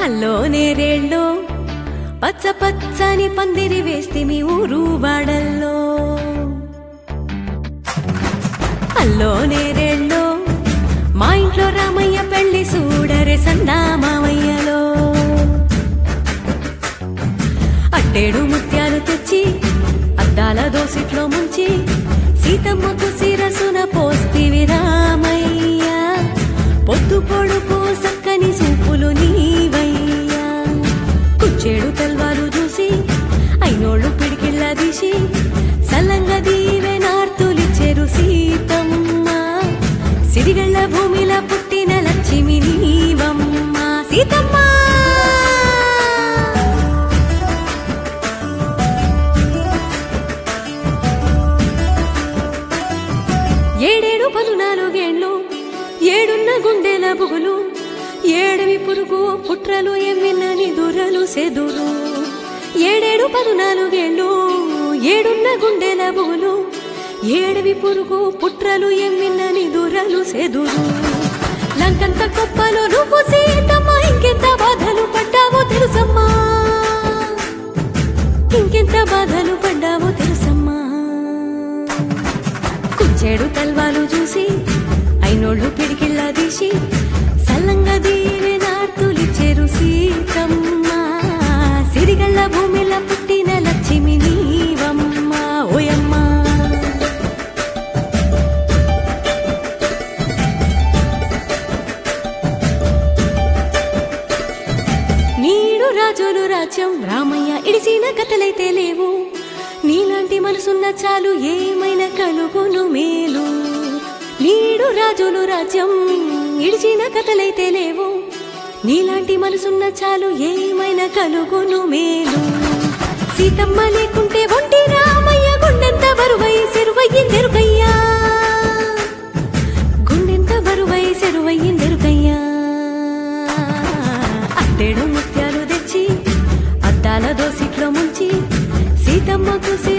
అల్లో నేరేళ్ళో పచ్చ పచ్చని పందిరి వేస్తే మీ ఊరు వాడల్లో అల్లో నేరేళ్ళో మా ఇంట్లో రామయ్య పెళ్లి చూడరే సందా మామయ్యలో అట్టేడు ముత్యాలు తెచ్చి అద్దాల దోసిట్లో ముంచి సీతమ్మకు శిరసున పోస్తివి రామయ్య పొద్దు పొడుపు సక్కని సూపులు నీవయ్యా కుచ్చేడు తల్వాలు చూసి అయినోళ్ళు పిడికిళ్ళ తీసి సల్లంగా దీవె నార్తులిచ్చెరు సీతమ్మ సిరిగళ్ళ భూమిల పుట్టిన లక్ష్మి నీవమ్మ సీతమ్మ ఏడేడు పదునాలుగేళ్ళు ఏడున్న గుండెల బుగులు ఏడవి పురుగు పుట్రలు ఎమ్మిన్నని దురలు సెదురు ఏడేడు పదునాలుగేళ్ళు ఏడున్న గుండెల బుగులు ఏడవి పురుగు పుట్రలు ఎమ్మిన్నని దురలు సెదురు లంకంత కుప్పలు నువ్వు సీతమ్మ ఇంకెంత బాధలు పడ్డావో తెలుసమ్మా ఇంకెంత బాధలు పడ్డావో తెలుసమ్మా కుచ్చేడు తల్వాలు చూసి అయినోళ్ళు పిడికిళ్ళ తీసి సల్లంగా దీవె నార్తులిచ్చెరు సీతమ్మ సిరిగళ్ళ భూమిల పుట్టిన లక్ష్మి నీవమ్మ ఓయమ్మ నీడు రాజులు రాజ్యం రామయ్య ఇడిసిన కథలైతే లేవు నీలాంటి మనసున్న చాలు ఏమైనా కలుగును మేలు నీడు రాజులు రాజ్యం ఇడిచిన కథలైతే లేవు నీలాంటి మనసున్న చాలు ఏమైనా కలుగును మేలు సీతమ్మ లేకుంటే ఒంటి రామయ్య గుండెంత బరువై సెరువయ్యిందెరుకయ్యా గుండెంత బరువై సెరువయ్యిందెరుకయ్యా అట్టేడు ముత్యాలు తెచ్చి అద్దాల దోసిట్లో ముంచి సీతమ్మకు